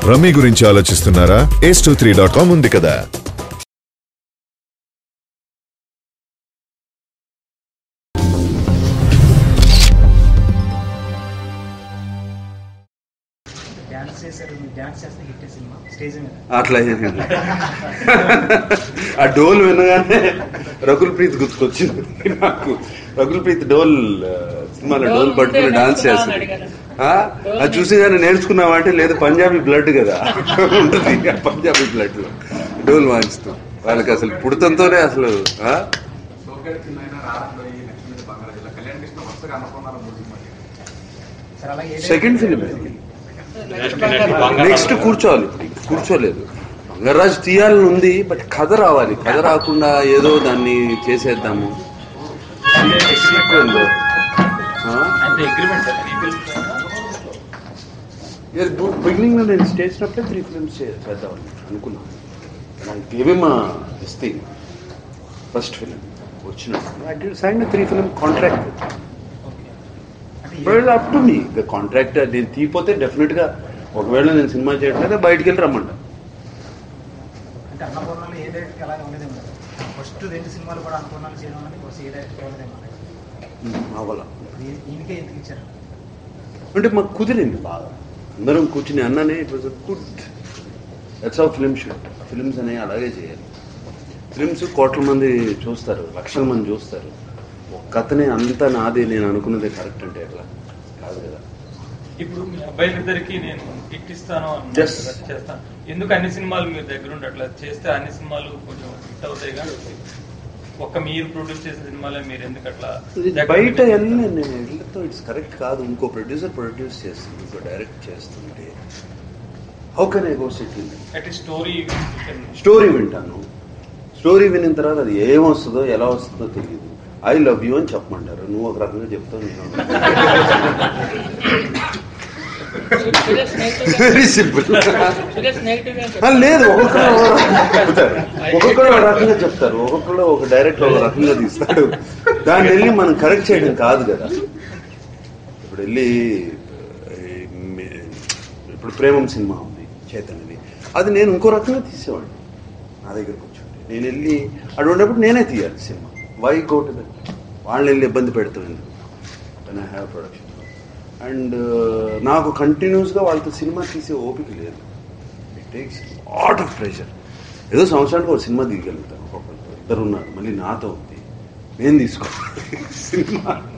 Rummy గురించి ఆలోచిస్తున్నారా ace two three dot com ఉంది కదా డాన్స్ చేశారు మీరు డాన్స్ చేస్తే హిట్ సినిమా స్టేజ్ మీద అట్లా ఏమీ లేదు. ఆ డోల్ వినగానే రకుల్ ప్రీత్ గుర్తుకొచ్చింది నాకు రకుల్ ప్రీత్ డోల్ ఆ, సినిమాలో డోల్ పట్టుకుని డాన్స్ చేస్తుంది ఆ? అది చూసి కానీ నేర్చుకున్నావా అంటే లేదు పంజాబీ బ్లడ్ కదా ఉంటుంది ఆ పంజాబీ బ్లడ్ లో డోల్ వాయిస్తూ వాళ్ళకి అసలు పుడతంతోనే అసలు ఆ? సార్ అలాగే ఏ సెకండ్ ఫిలిం నెక్స్ట్ కూర్చోవాలి కూర్చోలేదు బంగారాజు తీయాలని ఉంది బట్ కథ రావాలి కథ రాకుండా ఏదో దాన్ని చేసేద్దాము Sequel. ఆ? బిగినింగ్ లో నేను చేసినప్పుడే త్రీ ఫిల్మ్స్ చేద్దామని అనుకున్నాను గేమ్ ఇస్తే ఫస్ట్ ఫిలిం వచ్చినప్పుడు sign three film contract but up to me the contract నేను తీపోతే డెఫినెట్ గా ఒకవేళ నేను సినిమా చేయట్లేదు బయటికి వెళ్ళి రమ్మంట అంటే అన్నపూర్ణలో ఏ డైరెక్టర్ అలాగే ఉండేదేమో ఫస్ట్ రెండు సినిమాలు కూడా అన్నపూర్ణాలు చేయడం అనేది ఫస్ట్ ఏ డైరెక్టర్ ఉండదేమో అవ్వాల ఈయనకే ఎందుకు ఇచ్చారు అంటే మాకు కుదిరింది బాగా అందరం కూర్చుని అన్ననే it was good that's how film shoot films అనేవి అలాగే చేయాలి ఫిలిమ్స్ కోట్ల మంది చూస్తారు లక్షల మంది చూస్తారు ఒక్క అతనే అంతా నాదే నేను అనుకున్నదే కరెక్ట్ అంటే ఎట్లా కాదు కదా ఇప్పుడు మీ అబ్బాయిలిద్దరికి నేను హిట్ ఇస్తాను అన్నారు Yes. కదా, చేస్తాను ఎందుకు అన్ని సినిమాలు మీరు దగ్గర ఉండి అట్లా చేస్తే అన్ని సినిమాలు కొంచెం హిట్ అవుతాయి కానీ ఒక్క మీరు ప్రొడ్యూస్ చేసిన సినిమాలే మీరు ఎందుకు అట్లా ఇది దగ్గర బయట ఉండి- వెళ్ళి నేను వెళ్ళతో ఇట్స్ కరెక్ట్ కాదు ఇంకో ప్రొడ్యూసర్ ప్రొడ్యూస్ చేస్తుంది ఇంకో డైరెక్ట్ చేస్తుంటే how can I go city at story story వింటాను స్టోరీ వినిన తర్వాత అది ఏమొస్తుందో ఎలా వస్తుందో తెలియదు ఐ లవ్ యూ అని చెప్పమంటారు నువ్వు ఒక రకంగా చెప్తావు నేను ఒక వెరీ సింపుల్ లేదు ఒక్కొక్కరు ఒక రకంగా చెప్తారు ఒక్కొక్కరు ఒక రకంగా చెప్తారు ఒక్కొక్కరు ఒక డైరెక్టర్ ఒక రకంగా తీస్తాడు దాన్ని వెళ్ళి మనం కరెక్ట్ చేయడం కాదు కదా ఇప్పుడు వెళ్ళి ఈ మీ- ఇప్పుడు ప్రేమం సినిమా ఉంది చైతన్యది అది నేను ఇంకో రకంగా తీసేవాడిని నా దగ్గరకు వచ్చి నేను వెళ్ళి అటువంటిప్పుడు నేనే తీయాలి సినిమా వై గో టు దట్ వాళ్ళని వెళ్ళి ఇబ్బంది పెడతాం ఎందుకు ఐ హ్యావ్ ప్రొడక్షన్ అండ్ నాకు కంటిన్యూస్గా వాళ్ళతో సినిమా తీసే ఓపిక లేదు it takes lot of pressure ఏదో సంవత్సరానికి ఒక సినిమా దిగలుగుతాను ఒక్కొక్కరితో ఇద్దరు ఉన్నారు మళ్ళీ నాతో ఉంది నేను తీసుకోవాలి సినిమా